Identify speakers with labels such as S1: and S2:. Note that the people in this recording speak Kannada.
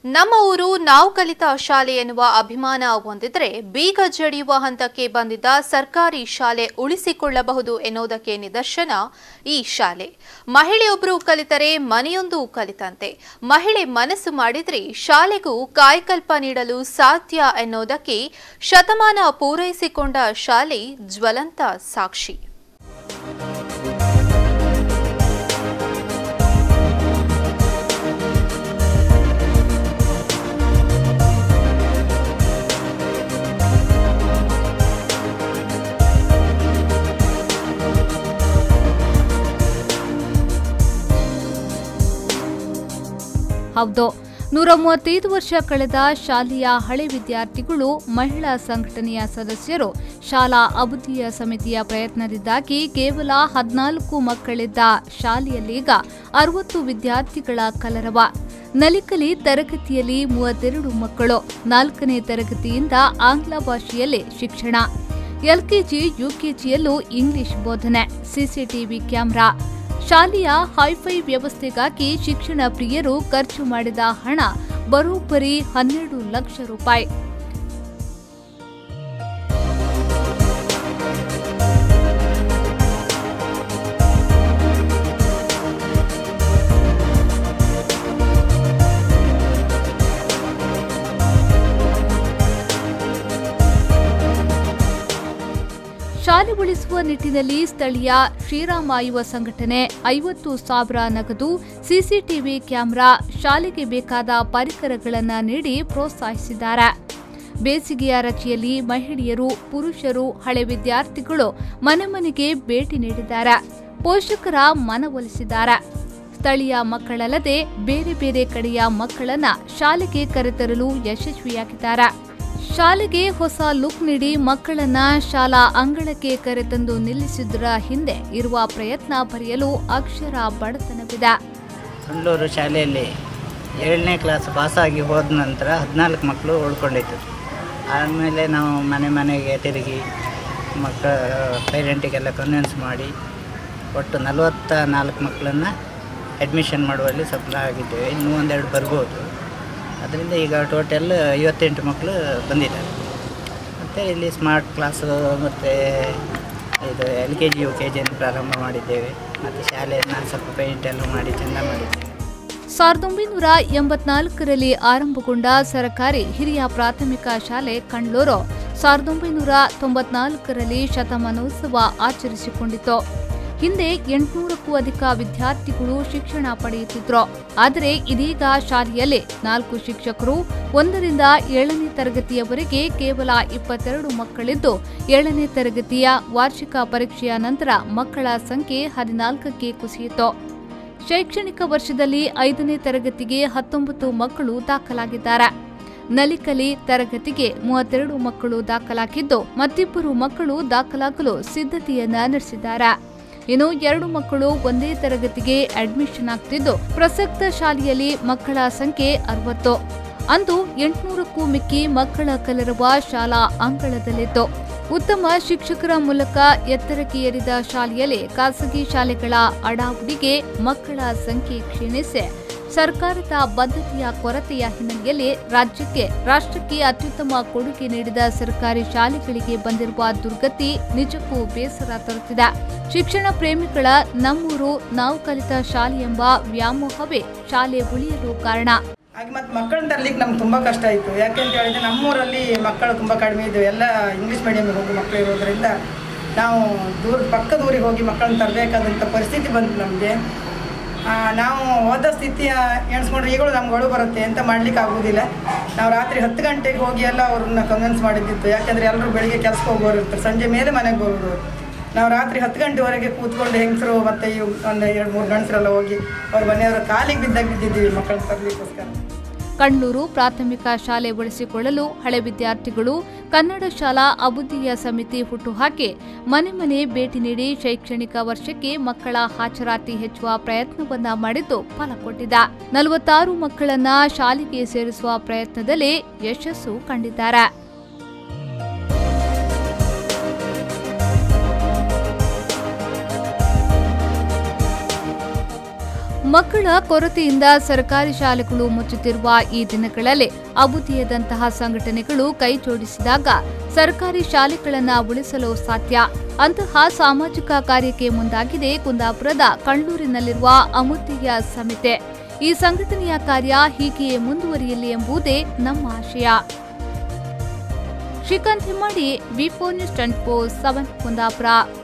S1: ನಮ್ಮ ಊರು ನಾವು ಕಲಿತ ಶಾಲೆ ಎನ್ನುವ ಅಭಿಮಾನ ಹೊಂದಿದ್ರೆ ಬೀಗ ಜಡಿಯುವ ಹಂತಕ್ಕೆ ಬಂದಿದ್ದ ಸರ್ಕಾರಿ ಶಾಲೆ ಉಳಿಸಿಕೊಳ್ಳಬಹುದು ಎನ್ನುವುದಕ್ಕೆ ನಿದರ್ಶನ ಈ ಶಾಲೆ ಮಹಿಳೆಯೊಬ್ಬರು ಕಲಿತರೆ ಮನೆಯೊಂದು ಕಲಿತಂತೆ ಮಹಿಳೆ ಮನಸ್ಸು ಮಾಡಿದ್ರೆ ಶಾಲೆಗೂ ಕಾಯಕಲ್ಪ ನೀಡಲು ಸಾಧ್ಯ ಎನ್ನುವುದಕ್ಕೆ ಶತಮಾನ ಪೂರೈಸಿಕೊಂಡ ಶಾಲೆ ಜ್ವಲಂತ ಸಾಕ್ಷಿ
S2: ಹೌದು ನೂರ ಮೂವತ್ತೈದು ವರ್ಷ ಕಳೆದ ಶಾಲೆಯ ಹಳೆ ವಿದ್ಯಾರ್ಥಿಗಳು ಮಹಿಳಾ ಸಂಘಟನೆಯ ಸದಸ್ಯರು ಶಾಲಾ ಅಭಿವೃದ್ಧಿಯ ಸಮಿತಿಯ ಪ್ರಯತ್ನದಿಂದಾಗಿ ಕೇವಲ ಹದಿನಾಲ್ಕು ಮಕ್ಕಳಿದ್ದ ಶಾಲೆಯಲ್ಲೀಗ ಅರವತ್ತು ವಿದ್ಯಾರ್ಥಿಗಳ ಕಲರವ ನಲಿಕಲಿ ತರಗತಿಯಲ್ಲಿ ಮೂವತ್ತೆರಡು ಮಕ್ಕಳು ನಾಲ್ಕನೇ ತರಗತಿಯಿಂದ ಆಂಗ್ಲ ಭಾಷೆಯಲ್ಲೇ ಶಿಕ್ಷಣ ಎಲ್ಕೆಜಿ ಯುಕೆಜಿಯಲ್ಲೂ ಇಂಗ್ಲಿಷ್ ಬೋಧನೆ ಸಿಸಿಟಿವಿ ಕ್ಯಾಮೆರಾ ಶಾಲೆಯ ಹೈಫೈ ವ್ಯವಸ್ಥೆಗಾಗಿ ಶಿಕ್ಷಣ ಪ್ರಿಯರು ಖರ್ಚು ಮಾಡಿದ ಹಣ ಬರೋಬ್ಬರಿ ಹನ್ನೆರಡು ಲಕ್ಷ ರೂಪಾಯಿ ಶಾಲೆ ಉಳಿಸುವ ನಿಟ್ಟಿನಲ್ಲಿ ಸ್ಥಳೀಯ ಶ್ರೀರಾಮ ಯುವ ಸಂಘಟನೆ ಐವತ್ತು ಸಾವಿರ ನಗದು ಸಿಸಿಟಿವಿ ಕ್ಯಾಮೆರಾ ಶಾಲೆಗೆ ಬೇಕಾದ ಪರಿಕರಗಳನ್ನು ನೀಡಿ ಪ್ರೋತ್ಸಾಹಿಸಿದ್ದಾರೆ ಬೇಸಿಗೆಯ ರಜೆಯಲ್ಲಿ ಮಹಿಳೆಯರು ಪುರುಷರು ಹಳೆ ವಿದ್ಯಾರ್ಥಿಗಳು ಮನೆ ಮನೆಗೆ ಭೇಟಿ ನೀಡಿದ್ದಾರೆ ಪೋಷಕರ ಮನವೊಲಿಸಿದ್ದಾರೆ ಸ್ಥಳೀಯ ಮಕ್ಕಳಲ್ಲದೆ ಬೇರೆ ಬೇರೆ ಕಡೆಯ ಮಕ್ಕಳನ್ನ ಶಾಲೆಗೆ ಕರೆತರಲು ಯಶಸ್ವಿಯಾಗಿದ್ದಾರೆ ಶಾಲೆಗೆ ಹೊಸ ಲುಕ್ ನೀಡಿ ಮಕ್ಕಳನ್ನ ಶಾಲಾ ಅಂಗಳಕ್ಕೆ ಕರೆತಂದು ನಿಲ್ಲಿಸಿದ್ರ ಹಿಂದೆ ಇರುವ ಪ್ರಯತ್ನ ಬರೆಯಲು ಅಕ್ಷರ ಬಡತನವಿದೆ
S3: ಕಂಡ್ಲೂರು ಶಾಲೆಯಲ್ಲಿ ಏಳನೇ ಕ್ಲಾಸ್ ಪಾಸಾಗಿ ಹೋದ ನಂತರ ಹದಿನಾಲ್ಕು ಮಕ್ಕಳು ಉಳ್ಕೊಂಡಿತ್ತು ಆಮೇಲೆ ನಾವು ಮನೆ ಮನೆಗೆ ತಿರುಗಿ ಮಕ್ಕಳ ಪೇರೆಂಟಿಗೆಲ್ಲ ಕನ್ವಿನ್ಸ್ ಮಾಡಿ ಒಟ್ಟು ನಲವತ್ತ ನಾಲ್ಕು ಮಕ್ಕಳನ್ನು ಅಡ್ಮಿಷನ್ ಮಾಡುವಲ್ಲಿ ಸಫಲ ಆಗಿದ್ದೇವೆ ಇನ್ನೂ ಒಂದೆರಡು ಬರ್ಬೋದು ಅದರಿಂದ ಈಗ ಟೋಟಲ್ ಐವತ್ತೆಂಟು ಮಕ್ಕಳು ಬಂದಿದ್ದಾರೆ ಮತ್ತು ಇಲ್ಲಿ ಸ್ಮಾರ್ಟ್ ಕ್ಲಾಸು ಮತ್ತು ಇದು L K G U K ಜಿಯನ್ನು ಪ್ರಾರಂಭ ಮಾಡಿದ್ದೇವೆ ಮತ್ತು ಶಾಲೆಯನ್ನು ಸ್ವಲ್ಪ ಪೇಂಟ್ ಎಲ್ಲ ಮಾಡಿ ಚೆಂದ ಮಾಡಿದ್ದೇವೆ
S2: ಸಾವಿರದ ಒಂಬೈನೂರ ಎಂಬತ್ನಾಲ್ಕರಲ್ಲಿ ಆರಂಭಗೊಂಡ ಸರ್ಕಾರಿ ಹಿರಿಯ ಪ್ರಾಥಮಿಕ ಶಾಲೆ ಕಂಡ್ಲೂರು ಸಾವಿರದ ಒಂಬೈನೂರ ತೊಂಬತ್ನಾಲ್ಕರಲ್ಲಿ ಶತಮಾನೋತ್ಸವ ಆಚರಿಸಿಕೊಂಡಿತು ಹಿಂದೆ ಎಂಟುನೂರಕ್ಕೂ ಅಧಿಕ ವಿದ್ಯಾರ್ಥಿಗಳು ಶಿಕ್ಷಣ ಪಡೆಯುತ್ತಿದ್ರು ಆದರೆ ಇದೀಗ ಶಾಲೆಯಲ್ಲಿ ನಾಲ್ಕು ಶಿಕ್ಷಕರು ಒಂದರಿಂದ ಏಳನೇ ತರಗತಿಯವರೆಗೆ ಕೇವಲ ಇಪ್ಪತ್ತೆರಡು ಮಕ್ಕಳಿದ್ದು ಏಳನೇ ತರಗತಿಯ ವಾರ್ಷಿಕ ಪರೀಕ್ಷೆಯ ನಂತರ ಮಕ್ಕಳ ಸಂಖ್ಯೆ ಹದಿನಾಲ್ಕಕ್ಕೆ ಕುಸಿಯಿತು ಶೈಕ್ಷಣಿಕ ವರ್ಷದಲ್ಲಿ ಐದನೇ ತರಗತಿಗೆ ಹತ್ತೊಂಬತ್ತು ಮಕ್ಕಳು ದಾಖಲಾಗಿದ್ದಾರೆ ನಲಿಕಲಿ ತರಗತಿಗೆ ಮೂವತ್ತೆರಡು ಮಕ್ಕಳು ದಾಖಲಾಗಿದ್ದು ಮತ್ತಿಬ್ಬರು ಮಕ್ಕಳು ದಾಖಲಾಗಲು ಸಿದ್ಧತೆಯನ್ನ ನಡೆಸಿದ್ದಾರೆ ಇನ್ನು ಎರಡು ಮಕ್ಕಳು ಒಂದೇ ತರಗತಿಗೆ ಅಡ್ಮಿಷನ್ ಆಗ್ತಿದ್ದು ಪ್ರಸಕ್ತ ಶಾಲೆಯಲ್ಲಿ ಮಕ್ಕಳ ಸಂಖ್ಯೆ ಅರವತ್ತು ಅಂದು ಎಂಟುನೂರಕ್ಕೂ ಮಿಕ್ಕಿ ಮಕ್ಕಳ ಕಲರವ ಶಾಲಾ ಅಂಗಳದಲ್ಲಿತ್ತು ಉತ್ತಮ ಶಿಕ್ಷಕರ ಮೂಲಕ ಎತ್ತರಕ್ಕೆ ಏರಿದ ಶಾಲೆಯಲ್ಲಿ ಖಾಸಗಿ ಶಾಲೆಗಳ ಅಡಾವುಡಿಗೆ ಮಕ್ಕಳ ಸಂಖ್ಯೆ ಕ್ಷೀಣಿಸಿ ಸರ್ಕಾರದ ಬದ್ಧತೆಯ ಕೊರತೆಯ ಹಿನ್ನೆಲೆಯಲ್ಲಿ ರಾಜ್ಯಕ್ಕೆ ರಾಷ್ಟ್ರಕ್ಕೆ ಅತ್ಯುತ್ತಮ ಕೊಡುಗೆ ನೀಡಿದ ಸರ್ಕಾರಿ ಶಾಲೆಗಳಿಗೆ ಬಂದಿರುವ ದುರ್ಗತಿ ನಿಜಕ್ಕೂ ಬೇಸರ ತರುತ್ತಿದೆ ಶಿಕ್ಷಣ ಪ್ರೇಮಿಗಳ ನಮ್ಮೂರು ನಾವು ಕಲಿತ ಶಾಲೆ ಎಂಬ ವ್ಯಾಮೋಹವೇ ಶಾಲೆ ಉಳಿಯಲು ಕಾರಣ
S4: ಹಾಗೆ ಮತ್ತು ಮಕ್ಕಳನ್ನ ತರ್ಲಿಕ್ಕೆ ನಮ್ಗೆ ತುಂಬ ಕಷ್ಟ ಆಯಿತು ಯಾಕೆ ಅಂತ ಹೇಳಿದ್ರೆ ನಮ್ಮೂರಲ್ಲಿ ಮಕ್ಕಳು ತುಂಬ ಕಡಿಮೆ ಇದ್ದವು ಎಲ್ಲ ಇಂಗ್ಲೀಷ್ ಮೀಡಿಯಮ್ಗೆ ಹೋಗಿ ಮಕ್ಕಳು ಇರೋದ್ರಿಂದ ನಾವು ದೂರ ಪಕ್ಕದ ಊರಿಗೆ ಹೋಗಿ ಮಕ್ಕಳನ್ನ ತರಬೇಕಾದಂಥ ಪರಿಸ್ಥಿತಿ ಬಂತು ನಮಗೆ ನಾವು ಹೋದ ಸ್ಥಿತಿ ಎಣಿಸ್ಕೊಂಡ್ರೆ ಈಗಲೂ ನಮ್ಗೆ ಒಳು ಬರುತ್ತೆ ಅಂತ ಮಾಡ್ಲಿಕ್ಕೆ ಆಗೋದಿಲ್ಲ ನಾವು ರಾತ್ರಿ ಹತ್ತು ಗಂಟೆಗೆ ಹೋಗಿ ಎಲ್ಲ ಅವ್ರನ್ನ ಕನ್ವಿನ್ಸ್ ಮಾಡಿದ್ದಿತ್ತು ಯಾಕೆಂದರೆ ಎಲ್ಲರೂ ಬೆಳಿಗ್ಗೆ ಕೆಲಸಕ್ಕೆ ಹೋಗೋರು ಇರ್ತಾರೆ ಸಂಜೆ ಮೇಲೆ ಮನೆಗೆ ಬರೋದು ನಾವು ರಾತ್ರಿ ಹತ್ತು ಗಂಟೆವರೆಗೆ ಕೂತ್ಕೊಂಡು ಹೆಂಗಸರು ಮತ್ತು ಇವು ಒಂದು ಎರಡು ಮೂರು ಗಂಡಸರೆಲ್ಲ ಹೋಗಿ ಅವ್ರ ಮನೆಯವರ ಕಾಲಿಗೆ ಬಿದ್ದಾಗ ಬಿದ್ದಿದ್ದೀವಿ ಮಕ್ಕಳನ್ನ ತರಲಿಕ್ಕೋಸ್ಕರ
S2: ಕಣ್ಣೂರು ಪ್ರಾಥಮಿಕ ಶಾಲೆ ಉಳಿಸಿಕೊಳ್ಳಲು ಹಳೆ ವಿದ್ಯಾರ್ಥಿಗಳು ಕನ್ನಡ ಶಾಲಾ ಅಭಿವೃದ್ಧಿಯ ಸಮಿತಿ ಹುಟ್ಟುಹಾಕಿ ಮನೆ ಮನೆ ಭೇಟಿ ನೀಡಿ ಶೈಕ್ಷಣಿಕ ವರ್ಷಕ್ಕೆ ಮಕ್ಕಳ ಹಾಜರಾತಿ ಹೆಚ್ಚುವ ಪ್ರಯತ್ನವನ್ನ ಮಾಡಿದ್ದು ಫಲ ಕೊಟ್ಟಿದೆ ನಲವತ್ತಾರು ಮಕ್ಕಳನ್ನ ಶಾಲೆಗೆ ಸೇರಿಸುವ ಪ್ರಯತ್ನದಲ್ಲಿ ಯಶಸ್ಸು ಕಂಡಿದ್ದಾರೆ ಮಕ್ಕಳ ಕೊರತೆಯಿಂದ ಸರ್ಕಾರಿ ಶಾಲೆಗಳು ಮುಚ್ಚುತ್ತಿರುವ ಈ ದಿನಗಳಲ್ಲಿ ಅಬುದಿಯದಂತಹ ಸಂಘಟನೆಗಳು ಕೈ ಜೋಡಿಸಿದಾಗ ಸರ್ಕಾರಿ ಶಾಲೆಗಳನ್ನು ಉಳಿಸಲು ಸಾಧ್ಯ ಅಂತಹ ಸಾಮಾಜಿಕ ಕಾರ್ಯಕ್ಕೆ ಮುಂದಾಗಿದೆ ಕುಂದಾಪುರದ ಕಣ್ಣೂರಿನಲ್ಲಿರುವ ಅಮುದಿಯ ಸಮಿತಿ ಈ ಸಂಘಟನೆಯ ಕಾರ್ಯ ಹೀಗೆಯೇ ಮುಂದುವರಿಯಲಿ ಎಂಬುದೇ ನಮ್ಮ ಆಶಯ Srikanth Himmadi V four news twenty four seven Kundapura